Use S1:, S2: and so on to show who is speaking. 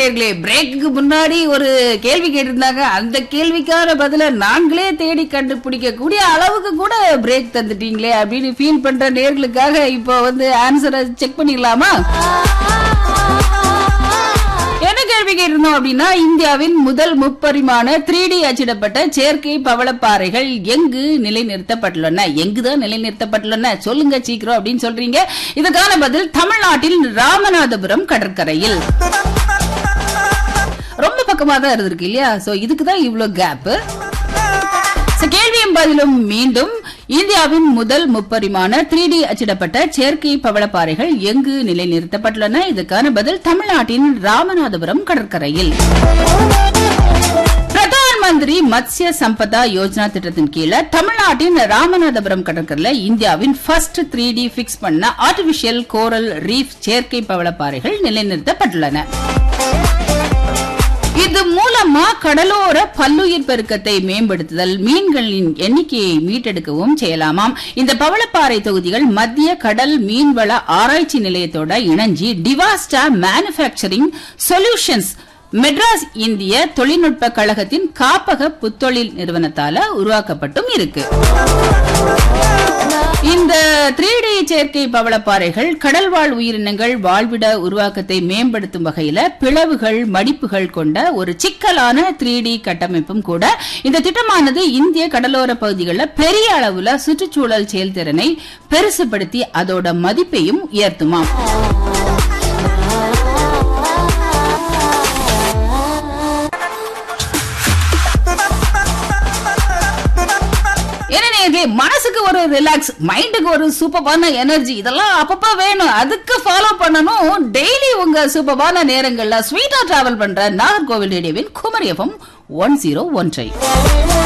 S1: நேர்களே பிரேக்குக்கு முன்னாடி ஒரு கேள்வி கேட்டிருந்தாங்க அந்த கேள்விக்கான பதில நாங்களே தேடி கண்டுபிடிக்க கூடிய அளவுக்கு கூட பிரேக் தந்துட்டீங்களே அப்படின்னு ஃபீல் பண்ற நேர்களுக்காக இப்போ வந்து ஆன்சரை செக் பண்ணிடலாமா என்ன கேள்வி கேட்டிருந்தோம் அப்படின்னா இந்தியாவின் முதல் முப்பரிமாண த்ரீ டி அச்சிடப்பட்ட செயற்கை பவளப்பாறைகள் எங்கு நிலைநிறுத்தப்பட்டுள்ளன எங்குதான் நிலைநிறுத்தப்பட்டுள்ளன சொல்லுங்க சீக்கிரம் அப்படின்னு சொல்றீங்க இதுக்கான பதில் தமிழ்நாட்டில் ராமநாதபுரம் கடற்கரையில் ரொம்ப பக்கமா தான் இருந்திருக்கு இல்லையா சோ இதுக்கு தான் இவ்ளோ கேப் கேள்வியும் பதிலும் மீண்டும் இந்தியாவின் முதல் முப்பரிமாண த்ரீ டி அச்சிடப்பட்ட செயற்கை பவளப்பாறைகள் எங்கு நிலைநிறுத்தப்பட்டுள்ளன இதுக்கான பதில் தமிழ்நாட்டின் ராமநாதபுரம் கடற்கரையில் பிரதான் மந்திரி மத்ஸ்ய சம்பதா யோஜனா திட்டத்தின் கீழே தமிழ்நாட்டின் ராமநாதபுரம் கடற்கரையில இந்தியாவின் ஃபர்ஸ்ட் த்ரீ டி பிக்ஸ் பண்ண ஆர்டிபிஷியல் கோரல் ரீஃப் செயற்கை பவளப்பாறைகள் நிலைநிறுத்தப்பட்டுள்ளன இது மூலமா கடலோர பல்லுயிர் பெருக்கத்தை மேம்படுத்துதல் மீன்களின் எண்ணிக்கையை மீட்டெடுக்கவும் செய்யலாமாம் இந்த பவளப்பாறை தொகுதிகள் மத்திய கடல் மீன்வள ஆராய்ச்சி நிலையத்தோட இணைஞ்சி டிவாஸ்டா மேனுபேக்சரிங் சொல்யூஷன்ஸ் மெட்ராஸ் இந்திய தொழில்நுட்ப கழகத்தின் காப்பக புத்தொழில் நிறுவனத்தால உருவாக்கப்பட்டும் இருக்கு இந்த த்ரீ டி செயற்கை பவளப்பாறைகள் கடல்வாழ் உயிரினங்கள் வாழ்விட உருவாக்கத்தை மேம்படுத்தும் வகையில பிளவுகள் மடிப்புகள் கொண்ட ஒரு சிக்கலான த்ரீ டி கட்டமைப்பும் கூட இந்த திட்டமானது இந்திய கடலோர பகுதிகளில் பெரிய அளவுல சுற்றுச்சூழல் செயல்திறனை பெருசுபடுத்தி அதோட மதிப்பையும் உயர்த்துமாம் என்ன மனசுக்கு ஒரு ரிலாக்ஸ் மைண்டுக்கு ஒரு சூப்பரான எனர்ஜி இதெல்லாம் அப்பப்ப வேணும் அதுக்கு ஃபாலோ பண்ணணும் டெய்லி உங்க சூப்பரான நேரங்கள்ல ஸ்வீட்டா டிராவல் பண்ற நாகர்கோவில் ரேடியோவின் குமரி எஃப்எம் ஒன் ஜீரோ ஒன்றை